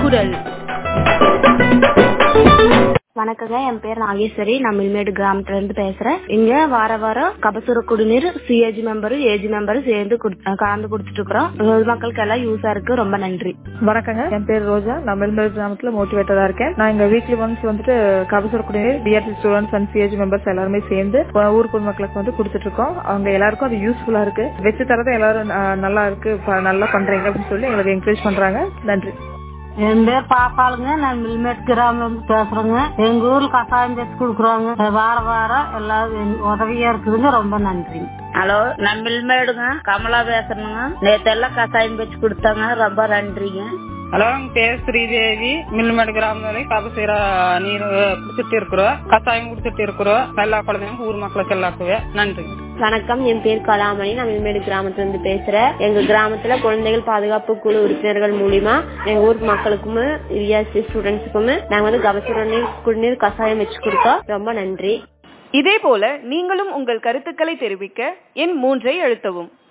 குரல் வணக்கங்க என் பேர் நாகேஸ்வரி நான் மில்மேடு கிராமத்துல இருந்து பேசுறேன் இங்க வார வாரம் கபசுர குடிநீர் சிஏஜி மெம்பரும் ஏஜி மெம்பரும் சேர்ந்து குடுத்- கலந்து கொடுத்துட்டு இருக்கிறோம் பொதுமக்களுக்கு எல்லாம் யூஸா இருக்கு ரொம்ப நன்றி வணக்கங்க என் பேர் ரோஜா நான் மெல்மேல் கிராமத்துல மோட்டிவேட்டரா இருக்கேன் நான் இங்க வீக்லி ஒன்ஸ் வந்துட்டு Kabasura Kudineer TRC students and CAG members எல்லாருமே சேர்ந்து அஹ், ஊர் பொதுமக்களுக்கு வந்து கொடுத்துட்டு இருக்கோம் அவங்க எல்லாருக்கும் அது யூஸ்ஃபுல்லா இருக்கு வச்சு தரது எல்லாரும் அஹ், நல்லா இருக்கு ப- நல்லா பண்றீங்க அப்படின்னு சொல்லி எங்களுக்கு என்கரேஜ் பண்றாங்க நன்றி என் பேர் பாப்பாளுங்க நான் மில்மேட் கிராமம் இருந்து பேசுறேங்க எங்க ஊர்ல கஷாயம் பேசி கொடுக்குறோங்க வார வாரம் எல்லாரும் எங்க உதவியா இருக்குதுங்க ரொம்ப நன்றி ஹலோ நான் மில்மேடுங்க கமலா பேசுறேங்க நேத்து எல்லாம் கசாயம் வச்சு கொடுத்தாங்க ரொம்ப நன்றிங்க ஹலோ என் பேர் ஸ்ரீதேவி மில்மேடு கிராமத்துல கபசீர நீர் குடிச்சிட்டு இருக்கிறோம் கஷாயம் குடிச்சிட்டு இருக்கிறோம் எல்லா குழந்தைங்க ஊர் மக்களுக்கு எல்லாருக்குவே நன்றி வணக்கம் என் பேர் கலாமணி நான் வில்மேடு கிராமத்துல இருந்து பேசுறேன் எங்க கிராமத்துல குழந்தைகள் பாதுகாப்பு குழு உறுப்பினர்கள் மூலியமா எங்க ஊர் மக்களுக்கும் ரியாசி ஸ்டூடெண்ட்ஸுக்கும் நாங்க வந்து கபசுர நீர் குடிநீர் கஷாயம் வச்சு கொடுத்தோம் ரொம்ப நன்றி இதே போல நீங்களும் உங்கள் கருத்துக்களை தெரிவிக்க எண் மூன்றை அழுத்தவும்